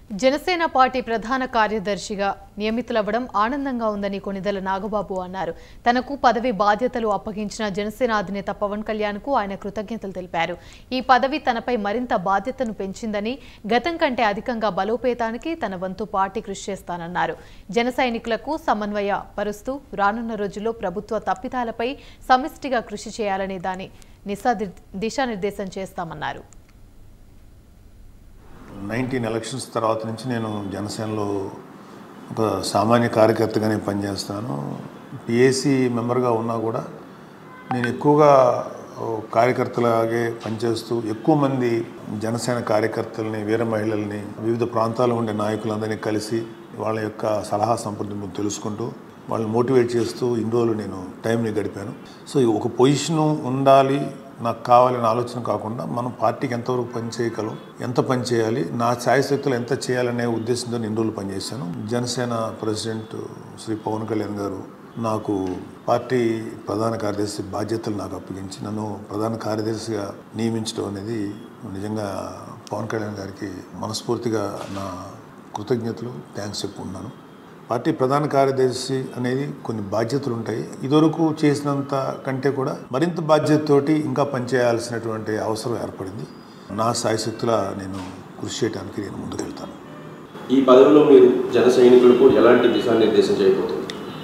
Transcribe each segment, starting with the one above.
Janasena party ప్రధాన కార్యదర్శిగా నియమితులవ్వడం ఆనందంగా ఉందని కొనిదెల నాగబాబు అన్నారు తనకు పదవి బాధ్యతలు అప్పగించిన జనసేన అధినేత పవన్ కళ్యాణ్ కు ఆయన కృతజ్ఞతలు తెలిపారు ఈ పదవి తనపై మరింత బాధ్యతను పెంచిందని గతం కంటే అధికంగా బలోపేతానికి తన వంతు పార్టీ కృషి చేస్తానన్నారు జన సైనికులకు సమన్వయ పరుస్తూ రానున్న రోజుల్లో ప్రభుత్వ తప్పిదాలపై సమిష్టిగా కృషి చేయాలని దాని నిశా దిశానిర్దేశం చేస్తామన్నారు నైన్టీన్ ఎలక్షన్స్ తర్వాత నుంచి నేను జనసేనలో ఒక సామాన్య కార్యకర్తగానే పనిచేస్తాను పిఏసీ మెంబర్గా ఉన్నా కూడా నేను ఎక్కువగా ఓ కార్యకర్తలాగే పనిచేస్తూ ఎక్కువ మంది జనసేన కార్యకర్తల్ని వీర మహిళల్ని వివిధ ప్రాంతాల్లో ఉండే నాయకులందరినీ కలిసి వాళ్ళ యొక్క సలహా సంప్రదింపులు తెలుసుకుంటూ వాళ్ళని మోటివేట్ చేస్తూ ఇన్ని రోజులు నేను టైంని గడిపాను సో ఈ ఒక పొజిషను ఉండాలి నాకు కావాలనే ఆలోచన కాకుండా మనం పార్టీకి ఎంతవరకు పని చేయగలం ఎంత పని చేయాలి నా ఛాయశక్తులు ఎంత చేయాలనే ఉద్దేశంతో నేను ఇన్ని రోజులు పనిచేశాను జనసేన ప్రెసిడెంట్ శ్రీ పవన్ కళ్యాణ్ గారు నాకు పార్టీ ప్రధాన కార్యదర్శి బాధ్యతలు నాకు అప్పగించి నన్ను ప్రధాన కార్యదర్శిగా నియమించడం అనేది నిజంగా పవన్ కళ్యాణ్ గారికి మనస్ఫూర్తిగా నా కృతజ్ఞతలు థ్యాంక్స్ చెప్పుకున్నాను పార్టీ ప్రధాన కార్యదర్శి అనేది కొన్ని బాధ్యతలు ఉంటాయి ఇదివరకు చేసినంత కంటే కూడా మరింత బాధ్యతతోటి ఇంకా పనిచేయాల్సినటువంటి అవసరం ఏర్పడింది నా సాయశక్తుల నేను కృషి చేయడానికి నేను ముందుకెళ్తాను ఈ పదవిలో మీరు జన సైనికులకు ఎలాంటి దిశానిర్దేశం చేయబోతుంది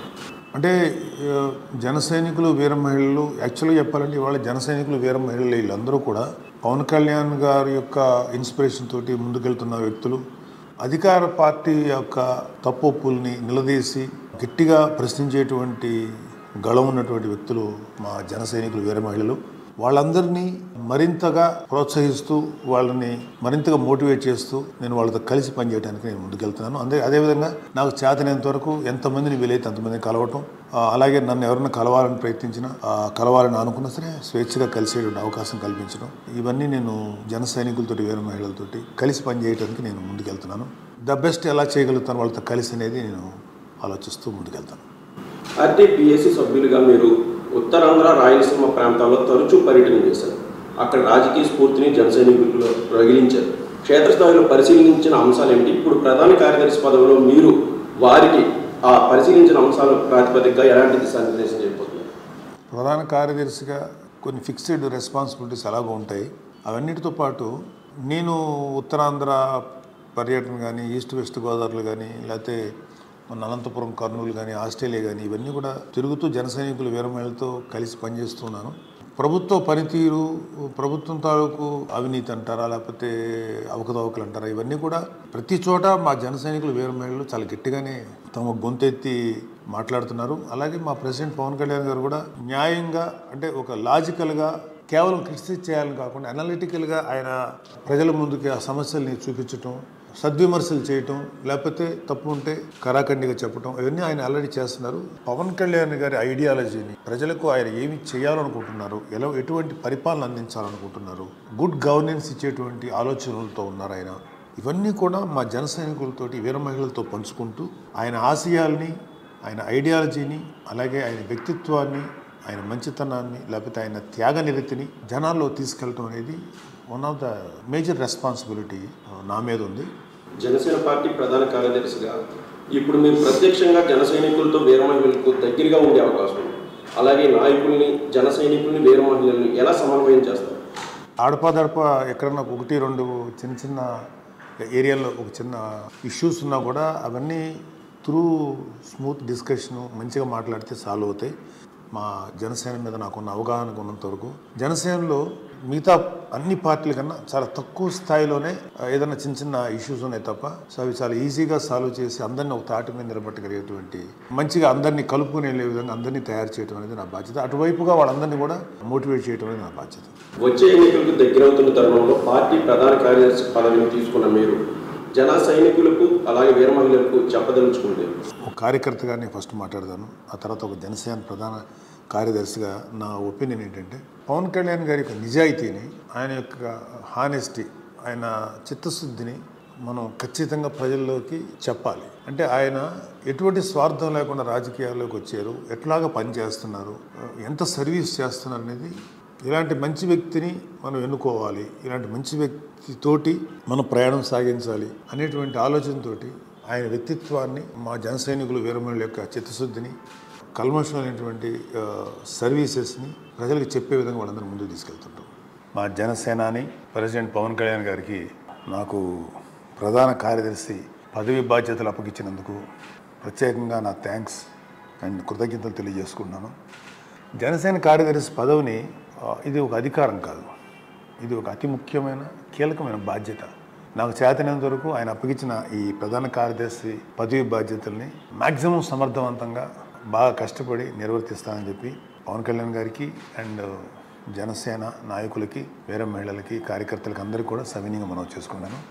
అంటే ఆ, జన సైనికులు వీర మహిళలు యాక్చువల్గా చెప్పాలంటే ఇవాళ జన సైనికులు వీర మహిళలు వీళ్ళందరూ కూడా పవన్ కళ్యాణ్ గారి యొక్క ఇన్స్పిరేషన్ తోటి ముందుకెళ్తున్న వ్యక్తులు అధికార పార్టీ యొక్క తప్పుల్ని నిలదీసి గట్టిగా ప్రశ్నించేటువంటి గళం ఉన్నటువంటి వ్యక్తులు మా జన సైనికులు వీర మహిళలు వాళ్ళందరినీ మరింతగా ప్రోత్సహిస్తూ వాళ్ళని మరింతగా మోటివేట్ చేస్తూ నేను వాళ్ళతో కలిసి పనిచేయడానికి నేను ముందుకెళ్తున్నాను అందే అదేవిధంగా నాకు చేతనైనంత వరకు ఎంతమందిని వీలైతే అంతమందిని కలవటం ఆ, అలాగే నన్ను ఎవరైనా కలవాలని ప్రయత్నించినా ఆ, కలవాలని అనుకున్నా సరే స్వేచ్ఛగా కలిసేటువంటి అవకాశం కల్పించడం ఇవన్నీ నేను జన సైనికులతోటి వీర మహిళలతోటి కలిసి పనిచేయడానికి నేను ముందుకెళ్తున్నాను ద బెస్ట్ ఎలా చేయగలుగుతాను వాళ్ళతో కలిసి అనేది నేను ఆలోచిస్తూ ముందుకెళ్తాను పార్టీ పిఎస్సి సభ్యులుగా మీరు ఉత్తరాంధ్ర రాయలసీమ ప్రాంతాల్లో తరచూ పర్యటన చేశారు అక్కడ రాజకీయ స్ఫూర్తిని జన సైనికులు రగిలించారు క్షేత్రస్థాయిలో పరిశీలించిన అంశాలు ఏమిటి ఇప్పుడు ప్రధాన కార్యదర్శి పదవిలో మీరు వారికి ఆ పరిశీలించిన అంశాల ప్రాతిపదికగా ఎలాంటి దిశానిర్దేశం చేయబోతున్నారు ప్రధాన కార్యదర్శిగా కొన్ని ఫిక్స్డ్ రెస్పాన్సిబిలిటీస్ ఎలాగో ఉంటాయి అవన్నిటితో పాటు నేను ఉత్తరాంధ్ర పర్యటన కానీ ఈస్ట్ వెస్ట్ గోదావరిలో కానీ లేకపోతే మన అనంతపురం కర్నూలు కానీ ఆస్ట్రేలియా కానీ ఇవన్నీ కూడా తిరుగుతూ జన సైనికులు వీరమహిళలతో కలిసి పనిచేస్తున్నాను ప్రభుత్వ పనితీరు ప్రభుత్వం తాలూకు అవినీతి అంటారా లేకపోతే అవకతవకలు అంటారా ఇవన్నీ కూడా ప్రతి చోట మా జన సైనికులు వీర మహిళలు చాలా గట్టిగానే తమ గొంతెత్తి మాట్లాడుతున్నారు అలాగే మా ప్రెసిడెంట్ పవన్ కళ్యాణ్ గారు కూడా న్యాయంగా అంటే ఒక లాజికల్గా కేవలం క్రిటిసైజ్ చేయాలని కాకుండా అనలిటికల్గా ఆయన ప్రజల ముందుకి ఆ సమస్యల్ని చూపించటం సద్విమర్శలు చేయటం లేకపోతే తప్పు ఉంటే కరాఖండిగా చెప్పటం ఇవన్నీ ఆయన ఆల్రెడీ చేస్తున్నారు పవన్ కళ్యాణ్ గారి ఐడియాలజీని ప్రజలకు ఆయన ఏమి చేయాలనుకుంటున్నారు ఎలా ఎటువంటి పరిపాలన అందించాలనుకుంటున్నారు గుడ్ గవర్నెన్స్ ఇచ్చేటువంటి ఆలోచనలతో ఉన్నారు ఆయన ఇవన్నీ కూడా మా జన సైనికులతోటి వీర మహిళలతో పంచుకుంటూ ఆయన ఆశయాల్ని ఆయన ఐడియాలజీని అలాగే ఆయన వ్యక్తిత్వాన్ని ఆయన మంచితనాన్ని లేకపోతే ఆయన త్యాగ నిరతిని జనాల్లో తీసుకెళ్ళటం అనేది one of the major responsibility నా మీద ఉంది జనసేన పార్టీ ప్రధాన కార్యదర్శిగా ఇప్పుడు మీరు ప్రత్యక్షంగా జన సైనికులతో వీర మహిళలకు దగ్గరగా ఉండే అవకాశం ఉంది అలాగే నాయకుల్ని జన సైనికుల్ని వీర మహిళల్ని ఎలా సమన్వయం చేస్తారు ఆడపాదడప ఎక్కడన్నా ఒకటి రెండు చిన్న చిన్న ఏరియాలో ఒక చిన్న ఇష్యూస్ ఉన్నా కూడా అవన్నీ త్రూ స్మూత్ డిస్కషను మంచిగా మాట్లాడితే సాల్వ్ అవుతాయి మా జనసేన మీద నాకున్న అవగాహన ఉన్నంత వరకు జనసేనలో మిగతా అన్ని పార్టీల కన్నా చాలా తక్కువ స్థాయిలోనే ఆ, ఏదైనా చిన్న చిన్న ఇష్యూస్ ఉన్నాయి తప్ప సో అవి చాలా ఈజీగా సాల్వ్ చేసి అందరినీ ఒక తాటి మీద నిలబెట్టగలిగేటువంటి మంచిగా అందరినీ కలుపుకుని వెళ్ళే విధంగా అందరినీ తయారు చేయడం అనేది నా బాధ్యత అటువైపుగా వాళ్ళందరినీ కూడా మోటివేట్ చేయడం అనేది నా బాధ్యత వచ్చే ఎన్నికలకు దగ్గరవుతున్న తరుణంలో పార్టీ ప్రధాన కార్యదర్శి పదవిని తీసుకున్న మీరు జన సైనికులకు అలాగే వీర మహిళలకు చెప్పదలుచుకుంటే ఒక కార్యకర్తగా నేను ఫస్ట్ మాట్లాడతాను ఆ తర్వాత ఒక జనసేన ప్రధాన కార్యదర్శిగా నా ఒపీనియన్ ఏంటంటే పవన్ కళ్యాణ్ గారి యొక్క నిజాయితీని ఆయన యొక్క హానెస్టీ ఆయన చిత్తశుద్ధిని మనం ఖచ్చితంగా ప్రజల్లోకి చెప్పాలి అంటే ఆయన ఎటువంటి స్వార్థం లేకుండా రాజకీయాల్లోకి వచ్చారు ఎట్లాగా పనిచేస్తున్నారు ఎంత సర్వీస్ చేస్తున్నారు అనేది ఇలాంటి మంచి వ్యక్తిని మనం ఎన్నుకోవాలి ఇలాంటి మంచి వ్యక్తితోటి మనం ప్రయాణం సాగించాలి అనేటువంటి ఆలోచనతోటి ఆయన వ్యక్తిత్వాన్ని మా జన సైనికులు వీరమణుల యొక్క చిత్తశుద్ధిని కల్మషం అనేటువంటి ఆ, సర్వీసెస్ని ప్రజలకు చెప్పే విధంగా వాళ్ళందరూ ముందుకు తీసుకెళ్తుంటాం మా జనసేనాని ప్రెసిడెంట్ పవన్ కళ్యాణ్ గారికి నాకు ప్రధాన కార్యదర్శి పదవి బాధ్యతలు అప్పగించినందుకు ప్రత్యేకంగా నా థ్యాంక్స్ అండ్ కృతజ్ఞతలు తెలియజేసుకుంటున్నాను జనసేన కార్యదర్శి పదవిని ఆ, ఇది ఒక అధికారం కాదు ఇది ఒక అతి ముఖ్యమైన కీలకమైన బాధ్యత నాకు చేతనంత వరకు ఆయన అప్పగించిన ఈ ప్రధాన కార్యదర్శి పదవి బాధ్యతల్ని మ్యాక్సిమం సమర్థవంతంగా బాగా కష్టపడి నిర్వర్తిస్తానని చెప్పి పవన్ కళ్యాణ్ గారికి అండ్ జనసేన నాయకులకి వేరే మహిళలకి కార్యకర్తలకి అందరికీ కూడా సవినీయంగా మనం చేసుకున్నాను